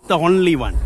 the only one.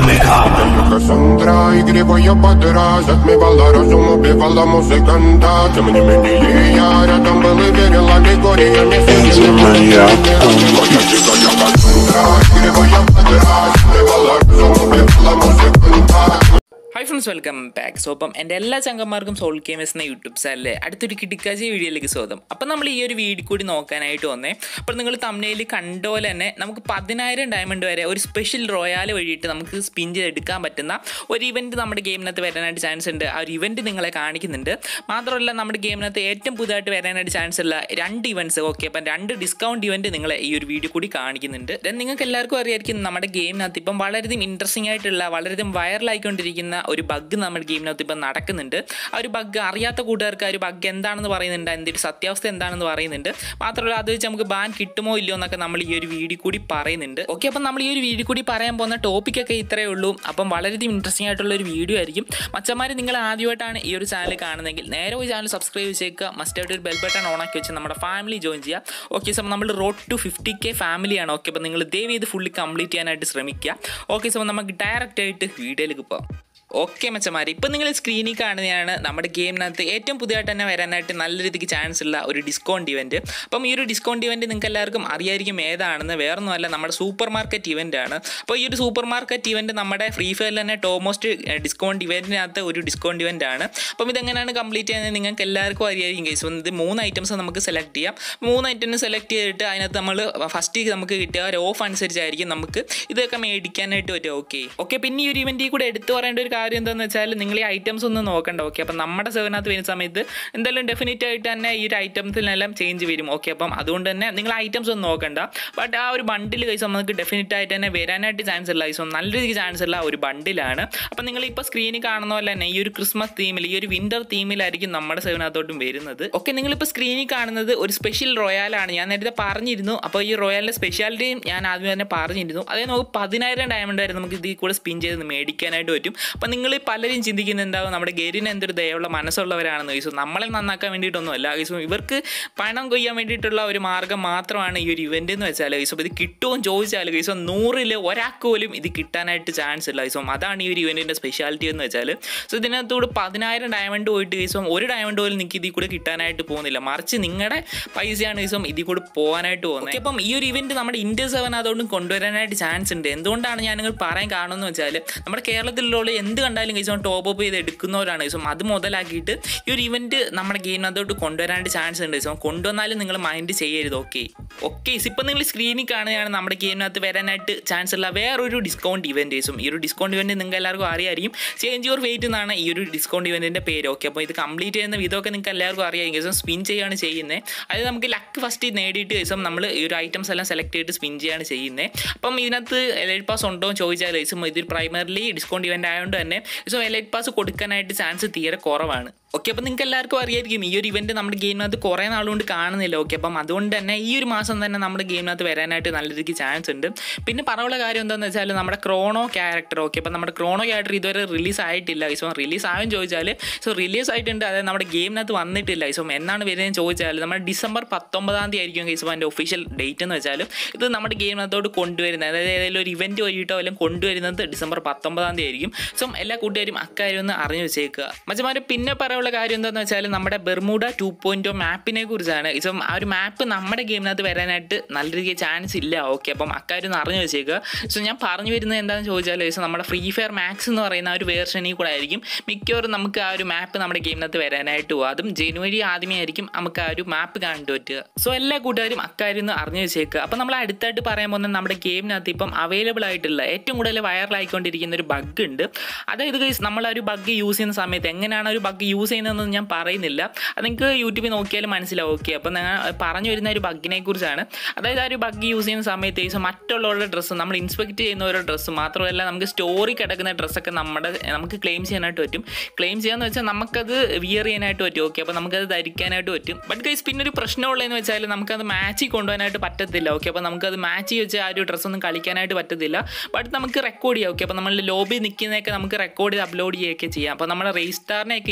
Tengo que Sandra y griego yo pa' atrás Отмевала разум, убивала музыканта Тем не менее я рядом был и верил аллегория Не Энзимания. Моя дикая Кассандра и griego я па' atrás Отмевала разум, убивала музыканта hi friends welcome back so അപ്പം എൻ്റെ എല്ലാ ചങ്കന്മാർക്കും soul gamers എന്ന YouTube ചാനലിലെ അടുത്തൊരു കിട്ടിക്കാച്ചി വീഡിയോയിലേക്ക് സ്വാഗതം അപ്പം നമ്മൾ ഈ ഒരു വീഡിയോ കൂടി നോക്കാനായിട്ട് വന്നേ അപ്പോൾ നിങ്ങൾ തമ്മിൽ കണ്ട പോലെ തന്നെ നമുക്ക് പതിനായിരം ഡയമണ്ട് വരെ ഒരു സ്പെഷ്യൽ റോയാൽ വഴിയിട്ട് നമുക്ക് സ്പിൻ ചെയ്തെടുക്കാൻ പറ്റുന്ന ഒരു ഇവൻറ്റ് നമ്മുടെ ഗെയിമിനകത്ത് വരാനായിട്ട് ചാൻസ് ഉണ്ട് ആ ഒരു ഇവൻറ്റ് നിങ്ങളെ കാണിക്കുന്നുണ്ട് മാത്രമല്ല നമ്മുടെ ഗെയിമിനകത്ത് ഏറ്റവും പുതുതായിട്ട് വരാനായിട്ട് ചാൻസ് ഉള്ള രണ്ട് ഇവൻറ്റ്സ് ഓക്കെ അപ്പം രണ്ട് ഡിസ്കൗണ്ട് ഇവൻറ്റ് നിങ്ങളെ ഈ ഒരു വീഡിയോ കൂടി കാണിക്കുന്നുണ്ട് Then നിങ്ങൾക്ക് എല്ലാവർക്കും അറിയായിരിക്കും നമ്മുടെ ഗെയിമിനകത്ത് ഇപ്പം വളരെയധികം ഇൻട്രസ്റ്റിംഗ് ആയിട്ടുള്ള വളരെയധികം വൈറലായിക്കൊണ്ടിരിക്കുന്ന ഒരു ബഗ് നമ്മുടെ ഗെയിമിനകത്ത് ഇപ്പം നടക്കുന്നുണ്ട് ആ ഒരു ബഗ് അറിയാത്ത കൂട്ടുകാർക്ക് ആ ഒരു ബഗ് എന്താണെന്ന് പറയുന്നുണ്ട് അതിൻ്റെ ഒരു സത്യാവസ്ഥ എന്താണെന്ന് പറയുന്നുണ്ട് മാത്രമല്ല അത് വെച്ച് നമുക്ക് ബാൻ കിട്ടുമോ ഇല്ലയോ എന്നൊക്കെ നമ്മൾ ഈ ഒരു വീഡിയോ കൂടി പറയുന്നുണ്ട് ഓക്കെ അപ്പം നമ്മൾ ഈ ഒരു വീഡിയോ കൂടി പറയാൻ പോകുന്ന ടോപ്പിക്കൊക്കെ ഇത്രയേ ഉള്ളൂ അപ്പം വളരെയധികം ഇൻട്രസ്റ്റിംഗ് ആയിട്ടുള്ള ഒരു വീഡിയോ ആയിരിക്കും മച്ചന്മാർ നിങ്ങൾ ആദ്യമായിട്ടാണ് ഈ ഒരു ചാനൽ കാണുന്നതെങ്കിൽ നേരെ പോയി ചാനൽ സബ്സ്ക്രൈബ് ചെയ്തേക്കുക മസ്റ്റായിട്ട് ഒരു ബെൽ ബട്ടൺ ഓൺ ആക്കി വെച്ച് നമ്മുടെ ഫാമിലി ജോയിൻ ചെയ്യുക ഓക്കെ സോ നമ്മൾ റോഡ് ടു ഫിഫ്റ്റി കെ ഫാമിലിയാണ് ഓക്കെ അപ്പോൾ നിങ്ങൾ ദയവ് ചെയ്ത് ഫുള്ളി കംപ്ലീറ്റ് ചെയ്യാനായിട്ട് ശ്രമിക്കുക ഓക്കെ സോ നമുക്ക് ഡയറക്റ്റ് ആയിട്ട് വീഡിയോയിലേക്ക് പോകാം ഓക്കെ മച്ചമാർ ഇപ്പം നിങ്ങൾ സ്ക്രീനിൽ കാണുന്നതാണ് നമ്മുടെ ഗെയിമിനകത്ത് ഏറ്റവും പുതിയതായിട്ട് തന്നെ വരാനായിട്ട് നല്ല രീതിക്ക് ചാൻസ് ഉള്ള ഒരു ഡിസ്കൗണ്ട് ഇവൻറ്റ് അപ്പം ഈ ഒരു ഡിസ്കൗണ്ട് ഇവൻറ്റ് നിങ്ങൾക്ക് എല്ലാവർക്കും അറിയായിരിക്കും ഏതാണെന്ന് വേറൊന്നുമല്ല നമ്മുടെ സൂപ്പർ മാർക്കറ്റ് ഇവൻ്റ് ആണ് അപ്പോൾ ഈ ഒരു സൂപ്പർ മാർക്കറ്റ് ഇവൻറ്റ് നമ്മുടെ ഫ്രീ ഫയറിൽ തന്നെ ടോമോസ്റ്റ് ഡിസ്കൗണ്ട് ഇവൻറ്റിനകത്ത് ഒരു ഡിസ്കൗണ്ട് ഇവൻ്റ് ആണ് അപ്പം ഇതെങ്ങനെയാണ് കംപ്ലീറ്റ് ചെയ്യുന്നത് നിങ്ങൾക്ക് എല്ലാവർക്കും അറിയായിരിക്കും കേസ് ഇത് മൂന്ന് ഐറ്റംസ് നമുക്ക് സെലക്ട് ചെയ്യാം മൂന്ന് ഐറ്റംസ് സെലക്ട് ചെയ്തിട്ട് അതിനകത്ത് നമ്മൾ ഫസ്റ്റ് നമുക്ക് കിട്ടിയ ഒരു ഓഫ് അനുസരിച്ചായിരിക്കും നമുക്ക് ഇതൊക്കെ മേടിക്കാനായിട്ട് പറ്റും ഓക്കെ ഓക്കെ പിന്നെ ഈ ഒരു ഇവൻറ്റിൽ കൂടെ എടുത്തു പറയേണ്ട ഒരു കാര്യം എന്താണെന്ന് വെച്ചാൽ നിങ്ങൾ ഈ ഐറ്റംസ് ഒന്ന് നോക്കണ്ട ഓക്കെ അപ്പം നമ്മുടെ സെവനകത്ത് വരുന്ന സമയത്ത് എന്തായാലും ഡെഫിനറ്റ് ആയിട്ട് തന്നെ ഈ ഒരു ഐറ്റംസിനെല്ലാം ചേഞ്ച് വരും ഓക്കെ അപ്പം അതുകൊണ്ട് തന്നെ നിങ്ങൾ ഐറ്റംസ് ഒന്നും നോക്കണ്ട ബട്ട് ആ ഒരു ബണ്ടിൽ കൈസ് നമുക്ക് ഡെഫിനറ്റ് ആയിട്ട് തന്നെ വരാനായിട്ട് ചാൻസ് ഉള്ള കൈസ് നല്ല രീതിക്ക് ചാൻസ് ഉള്ള ഒരു ബണ്ടിലാണ് അപ്പം നിങ്ങൾ ഇപ്പോൾ സ്ക്രീനിൽ കാണുന്ന പോലെ തന്നെ ഈ ഒരു ക്രിസ്മസ് തീമിൽ ഈ ഒരു വിന്റർ തീമിലായിരിക്കും നമ്മുടെ സെവനകത്തോട്ടും വരുന്നത് ഓക്കെ നിങ്ങളിപ്പോൾ സ്ക്രീനിൽ കാണുന്നത് ഒരു സ്പെഷ്യൽ റോയാലാണ് ഞാൻ നേരത്തെ പറഞ്ഞിരുന്നു അപ്പോൾ ഈ റോയാലിൻ്റെ സ്പെഷ്യാലിറ്റിയും ഞാൻ ആദ്യം തന്നെ പറഞ്ഞിരുന്നു അതായത് നമുക്ക് പതിനായിരം ഡയമണ്ട് വരെ നമുക്ക് ഇതിൽ കൂടെ സ്പിൻ ചെയ്ത് മേടിക്കാനായിട്ട് പറ്റും അപ്പം നിങ്ങൾ പലരും ചിന്തിക്കുന്നത് എന്താവും നമ്മുടെ ഗെരിന് എന്തൊരു ദയുള്ള മനസ്സുള്ളവരാണെന്ന് ചോദിച്ചു നമ്മളെ നന്നാക്കാൻ വേണ്ടിയിട്ടൊന്നുമല്ല ഗൈസും ഇവർക്ക് പണം കൊയ്യാൻ വേണ്ടിയിട്ടുള്ള ഒരു മാർഗ്ഗം മാത്രമാണ് ഈ ഒരു ഇവൻ്റ് എന്ന് വെച്ചാൽ ഗൈസും ഇത് കിട്ടുമോ എന്ന് ചോദിച്ചാൽ ഗൈസും നൂറിൽ ഒരാൾക്ക് പോലും ഇത് കിട്ടാനായിട്ട് ചാൻസ് ഇല്ല ഗൈസും അതാണ് ഈ ഒരു ഇവൻറ്റിൻ്റെ സ്പെഷ്യാലിറ്റി എന്ന് വെച്ചാൽ സോ ഇതിനകത്തൂടെ പതിനായിരം ഡയമണ്ട് പോയിട്ട് ഗൈസും ഒരു ഡയമണ്ട് പോലും നിങ്ങൾക്ക് ഇതിൽ കൂടെ കിട്ടാനായിട്ട് പോകുന്നില്ല മറിച്ച് നിങ്ങളുടെ പൈസയാണ് ഗൈസും ഇതിൽ കൂടെ പോകാനായിട്ട് പോകുന്നത് അപ്പം ഈ ഒരു ഇവൻറ്റ് നമ്മുടെ ഇന്ത്യ സെവൻ അതുകൊണ്ട് കൊണ്ടുവരാനായിട്ട് ചാൻസ് ഉണ്ട് എന്തുകൊണ്ടാണ് ഞാൻ നിങ്ങൾ പറയാൻ കാണുമെന്ന് വെച്ചാൽ നമ്മുടെ കേരളത്തിലുള്ള എന്ത് കണ്ടാലും ഗൈസും ടോപ്പ് അപ്പ് ചെയ്ത് എടുക്കുന്നവരാണ് ഗൈസും അത് മുതലാക്കിയിട്ട് ഈ ഒരു ഇവൻറ്റ് നമ്മുടെ ഗെയിമിനകത്തോട്ട് കൊണ്ടുവരാനായിട്ട് ചാൻസ് ഉണ്ട് ഗൈസും കൊണ്ടുവന്നാലും നിങ്ങൾ മൈൻഡ് ചെയ്യരുത് ഓക്കെ ഓക്കെ ഇപ്പം നിങ്ങൾ സ്ക്രീനിൽ കാണുകയാണ് നമ്മുടെ ഗെയിമിനകത്ത് വരാനായിട്ട് ചാൻസ് ഉള്ള വേറൊരു ഡിസ്കൗണ്ട് ഇവൻറ്റ് ഗൈസും ഈ ഒരു ഡിസ്കൗണ്ട് ഇവൻറ്റ് നിങ്ങൾക്ക് എല്ലാവർക്കും അറിയായിരിക്കും ചേഞ്ച് യുവർ വെയിറ്റ് എന്നാണ് ഈ ഒരു ഡിസ്കൗണ്ട് ഇവൻറ്റിൻ്റെ പേര് ഓക്കെ അപ്പോൾ ഇത് കംപ്ലീറ്റ് ചെയ്യുന്ന വിധമൊക്കെ നിങ്ങൾക്ക് എല്ലാവർക്കും അറിയാം ഗൈസും സ്പിൻ ചെയ്യുകയാണ് ചെയ്യുന്നത് അത് നമുക്ക് ലക്ക് ഫസ്റ്റ് നേടിയിട്ട് ഗൈസും നമ്മൾ ഈ ഒരു ഐറ്റംസ് എല്ലാം സെലക്ട് ചെയ്തിട്ട് സ്പിൻ ചെയ്യുകയാണ് ചെയ്യുന്നത് അപ്പം ഇതിനകത്ത് എലൈറ്റ് പാസ് ഉണ്ടോ എന്ന് ചോദിച്ചാൽ ഗൈസും ഇത് പ്രൈമറിലി ഡിസ്കൗണ്ട് ഇവൻ്റ് ആയതുകൊണ്ട് തന്നെ സോ എലൈറ്റ് പാസ് കൊടുക്കാനായിട്ട് ചാൻസ് തീരെ കുറവാണ് ഓക്കെ അപ്പം നിങ്ങൾക്ക് എല്ലാവർക്കും അറിയായിരിക്കും ഈ ഒരു ഇവൻറ്റ് നമ്മുടെ ഗെയിമിനകത്ത് കുറേ നാളുകൊണ്ട് കാണുന്നില്ല ഓക്കെ അപ്പം അതുകൊണ്ട് തന്നെ ഈ ഒരു മാസം തന്നെ നമ്മുടെ ഗെയിമിനകത്ത് വരാനായിട്ട് നല്ല രീതിക്ക് ചാൻസ് ഉണ്ട് പിന്നെ പറയാനുള്ള കാര്യം എന്താണെന്ന് വെച്ചാൽ നമ്മുടെ ക്രോണോ ക്യാരക്ടർ ഓക്കെ അപ്പം നമ്മുടെ ക്രോണോ ക്യാരക്ടർ ഇതുവരെ റിലീസ് ആയിട്ടില്ല സോ റിലീസ് ആയും ചോദിച്ചാൽ സോ റിലീസ് ആയിട്ടുണ്ട് അതായത് നമ്മുടെ ഗെയിമിനകത്ത് വന്നിട്ടില്ല സോ എന്നാണ് വരുന്നതെന്ന് ചോദിച്ചാൽ നമ്മുടെ ഡിസംബർ പത്തൊമ്പതാം തീയതി ആയിരിക്കും ഗൈസ് അതിൻ്റെ ഒഫീഷ്യൽ ഡേറ്റ് എന്ന് വെച്ചാൽ ഇത് നമ്മുടെ ഗെയിമിനകത്തോട്ട് കൊണ്ടുവരുന്നത് അതായത് ഏതെങ്കിലും ഒരു ഇവൻറ്റ് വഴിയിട്ടോ എല്ലാം കൊണ്ടുവരുന്നത് ഡിസംബർ പത്തൊമ്പതാം തീയതി ആയിരിക്കും സോ എല്ലാ കൂട്ടുകാരും അക്കാര്യം ഒന്ന് അറിഞ്ഞു വെച്ചേക്കുക മച്ചമാർ പിന്നെ പറയാനുള്ള കാര്യം എന്താണെന്ന് വെച്ചാൽ നമ്മുടെ ബെർമൂഡ ടു പോയിൻറ്റ് മാപ്പിനെ കുറിച്ചാണ് ഇപ്പം ആ ഒരു മാപ്പ് നമ്മുടെ ഗെയിമിനകത്ത് വരാനായിട്ട് നല്ല രീതിക്ക് ചാൻസ് ഇല്ല ഓക്കെ അപ്പം അക്കാര്യം ഒന്ന് അറിഞ്ഞു വെച്ചേക്കുക സോ ഞാൻ പറഞ്ഞു വരുന്നത് എന്താണെന്ന് ചോദിച്ചാൽ ഇപ്പം നമ്മുടെ ഫ്രീ ഫയർ മാക്സ് എന്ന് പറയുന്ന ആ ഒരു വേർഷനിൽ കൂടെ ആയിരിക്കും മിക്കവാറും നമുക്ക് ആ ഒരു മാപ്പ് നമ്മുടെ ഗെയിമിനകത്ത് വരാനായിട്ട് പോകും അതും ജനുവരി ആദ്യമേ ആയിരിക്കും നമുക്ക് ആ ഒരു മാപ്പ് കണ്ടു പറ്റുക സോ എല്ലാ കൂട്ടുകാരും അക്കാര്യം ഒന്ന് അറിഞ്ഞു വെച്ചേക്കുക അപ്പം നമ്മൾ അടുത്തായിട്ട് പറയാൻ പോകുന്നത് നമ്മുടെ ഗെയിമിനകത്ത് ഇപ്പം അവൈലബിൾ ആയിട്ടുള്ള ഏറ്റവും കൂടുതൽ വൈറലായിക്കൊണ്ടിരിക്കുന്ന ഒരു ബഗ് ഉണ്ട് അതായത് ഗൈസ് നമ്മൾ ആ ഒരു ബഗ് യൂസ് ചെയ്യുന്ന സമയത്ത് എങ്ങനെയാണ് ഒരു ബഗ് യൂസ് ചെയ്യുന്നതെന്ന് ഞാൻ പറയുന്നില്ല അത് നിങ്ങൾക്ക് യൂട്യൂബിൽ നോക്കിയാലും മനസ്സിലാവും ഓക്കെ അപ്പം ഞാൻ പറഞ്ഞു വരുന്ന ഒരു ബഗ്ഗിനെ കുറിച്ചാണ് അതായത് ആ ഒരു ബഗ് യൂസ് ചെയ്യുന്ന സമയത്ത് ഈ മറ്റുള്ളവരുടെ ഡ്രസ്സ് നമ്മൾ ഇൻസ്പെക്ട് ചെയ്യുന്ന ഓരോ ഡ്രസ്സ് മാത്രമല്ല നമുക്ക് സ്റ്റോറി കിടക്കുന്ന ഡ്രസ്സൊക്കെ നമ്മുടെ നമുക്ക് ക്ലെയിം ചെയ്യാനായിട്ട് പറ്റും ക്ലെയിം ചെയ്യാന്ന് വെച്ചാൽ നമുക്കത് വിയർ ചെയ്യാനായിട്ട് പറ്റും ഓക്കെ അപ്പോൾ നമുക്കത് ധരിക്കാനായിട്ട് പറ്റും ബട്ട് ഗൈസ് പിന്നെ ഒരു പ്രശ്നമുള്ളതെന്ന് വെച്ചാൽ നമുക്കത് മാച്ചിൽ കൊണ്ടുപോകാനായിട്ട് പറ്റത്തില്ല ഓക്കെ അപ്പോൾ നമുക്കത് മാച്ച് വെച്ച് ആ ഒരു ഡ്രസ്സൊന്നും കളിക്കാനായിട്ട് പറ്റത്തില്ല ബട്ട് നമുക്ക് റെക്കോർഡ് ചെയ്യാം ഓക്കെ അപ്പോൾ നമ്മൾ ലോബി നിൽക്കുന്നതൊക്കെ നമുക്ക് റെക്കോർഡ് ചെയ്ത് അപ്ലോഡ് ചെയ്യുകയൊക്കെ ചെയ്യാം അപ്പോൾ നമ്മൾ റേസ്റ്റാറിനെയൊക്കെ ഇൻസ്പെക്ട് ചെയ്ത്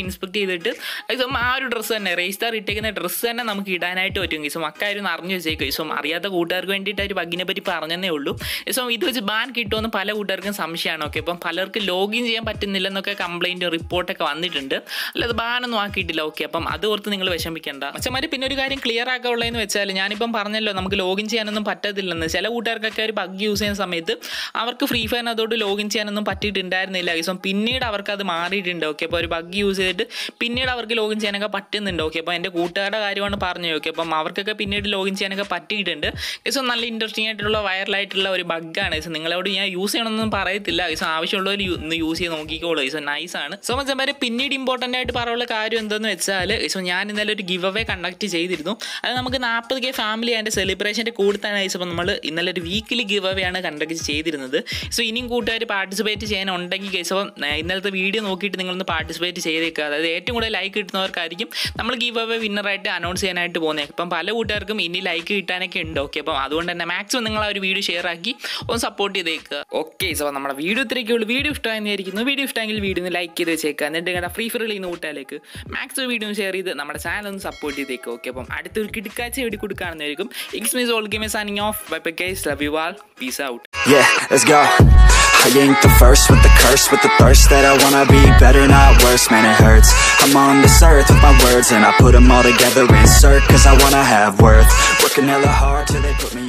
ചെയ്തിട്ട് ഗൈസും ആ ഒരു ഡ്രസ്സ് തന്നെ റേസ്റ്റാർ ഇട്ടേക്കുന്ന ഡ്രസ്സ് തന്നെ നമുക്ക് ഇടാനായിട്ട് പറ്റും ഗൈസും അക്കാര്യം ഒന്ന് അറിഞ്ഞു വെച്ചേക്കും ഗൈസും അറിയാത്ത കൂട്ടുകാർക്ക് വേണ്ടിയിട്ട് ഒരു ബഗ്ഗിനെ പറ്റി പറഞ്ഞതേ ഉള്ളൂ ഗൈസും ഇത് വെച്ച് ബാൻ കിട്ടുമെന്ന് പല കൂട്ടുകാർക്കും സംശയമാണ് ഓക്കെ അപ്പം പലർക്ക് ലോഗിൻ ചെയ്യാൻ പറ്റുന്നില്ലെന്നൊക്കെ കംപ്ലൈൻറ്റ് റിപ്പോർട്ടൊക്കെ വന്നിട്ടുണ്ട് അല്ലാതെ ബാനൊന്നും ആക്കിയിട്ടില്ല ഓക്കെ അപ്പം അത് ഓർത്ത് നിങ്ങൾ വിഷമിക്കേണ്ട മച്ചന്മാർ പിന്നെ ഒരു കാര്യം ക്ലിയർ ആക്കാനുള്ളതെന്ന് വെച്ചാൽ ഞാനിപ്പം പറഞ്ഞല്ലോ നമുക്ക് ലോഗിൻ ചെയ്യാനൊന്നും പറ്റത്തില്ലെന്ന് ചില കൂട്ടുകാർക്കൊക്കെ ഒരു ബഗ് യൂസ് ചെയ്യുന്ന സമയത്ത് അവർക്ക് ഫ്രീ ഫയറിനകത്തോട്ട് ലോഗിൻ ചെയ്യാനൊന്നും പറ്റിയിട്ടുണ്ടായിരുന്നില്ല ഗൈസും പിന്നീട് അവർക്ക് അത് മാറിയിട്ടുണ്ട് ഓക്കെ അപ്പോൾ ഒരു ബഗ് യൂസ് ചെയ്തിട്ട് പിന്നീട് അവർക്ക് ലോഗിൻ ചെയ്യാനൊക്കെ പറ്റുന്നുണ്ട് ഓക്കെ അപ്പോൾ എൻ്റെ കൂട്ടുകാരുടെ കാര്യമാണ് പറഞ്ഞത് ഓക്കെ അപ്പം അവർക്കൊക്കെ പിന്നീട് ലോഗിൻ ചെയ്യാനൊക്കെ പറ്റിയിട്ടുണ്ട് ഗൈസും നല്ല ഇൻട്രസ്റ്റിംഗ് ആയിട്ടുള്ള വൈറലായിട്ടുള്ള ഒരു ബഗ്ഗാണ് ഗൈസ് നിങ്ങളോട് ഞാൻ യൂസ് ചെയ്യണമെന്നൊന്നും പറയത്തില്ല ഗൈസ് ആവശ്യമുള്ളവർ ഒന്ന് യൂസ് ചെയ്ത് നോക്കിക്കോളൂ ഗൈസ് നൈസ് ആണ് സോ മച്ചന്മാരെ പിന്നീട് ഇമ്പോർട്ടൻ്റ് ആയിട്ട് പറയാനുള്ള കാര്യം എന്തെന്ന് വെച്ചാൽ ഗൈസ് ഞാൻ ഇന്നലെ ഒരു ഗിവ് അവേ കണ്ടക്ട് ചെയ്തിരുന്നു അത് നമുക്ക് നാൽപ്പത് കെ ഫാമിലി അതിൻ്റെ സെലിബ്രേഷൻ്റെ കൂടെ തന്നെ ഗൈസ് അപ്പോൾ നമ്മൾ ഇന്നലെ ഒരു വീക്കിലി ഗിവ് അവേ ആണ് കണ്ടക്ട് ചെയ്തിരുന്നത് സോ ഇനിയും കൂട്ടുകാർ പാർട്ടിസിപ്പേറ്റ് ചെയ്യാനുണ്ടെങ്കിൽ ഗൈസ് അപ്പം ഏർ, ഇന്നലത്തെ വീഡിയോ നോക്കിയിട്ട് നിങ്ങളൊന്ന് പാർട്ടിസിപ്പേറ്റ് ചെയ്തേക്കുക അതായത് ഏറ്റവും കൂടുതൽ ലൈക്ക് കിട്ടുന്നവർക്കായിരിക്കും നമ്മൾ ഗിവ് അവേ വിന്നറായിട്ട് അനൗൺസ് ചെയ്യാനായിട്ട് പോകുന്നത് അപ്പം പല കൂട്ടുകാർക്കും ഇനി ലൈക്ക് കിട്ടാനൊക്കെ ഉണ്ട് ഓക്കെ അപ്പം അതുകൊണ്ട് തന്നെ മാക്സിമം നിങ്ങൾ ആ ഒരു വീഡിയോ ഷെയർ ആക്കി ഒന്ന് സപ്പോർട്ട് ചെയ്തേക്കുക ഓക്കെ സോ നമ്മുടെ വീഡിയോ ഇത്രയൊക്കെ ഉള്ളൂ വീഡിയോ ഇഷ്ടമായെന്ന് വിചാരിക്കുന്നു വീഡിയോ ഇഷ്ടമെങ്കിൽ വീഡിയോ ഒന്ന് ലൈക്ക് ചെയ്ത് വെച്ചേക്കുക എന്നിട്ട് നിങ്ങളുടെ ഫ്രീ ഫയറിൽ നിന്ന് കൂട്ടാലേക്ക് മാക്സിമം വീഡിയോ ഷെയർ ചെയ്ത് നമ്മുടെ ചാനൽ ഒന്ന് സപ്പോർട്ട് ചെയ്തേക്കുക ഓക്കെ അപ്പം അടുത്തൊരു കിടക്കാഴ്ച വീഡിയോ കൊടുക്കുകയാണെന്നായിരിക്കും ഇക്സ് മീസ് all game signing off bye bye guys love you all peace out Yeah, let's go. I ain't the first with the curse, with the thirst that I wanna be better, not worse, man, it hurts. I'm on this earth with my words, and I put them all together, insert, cause I wanna have worth. Working hella hard till they put me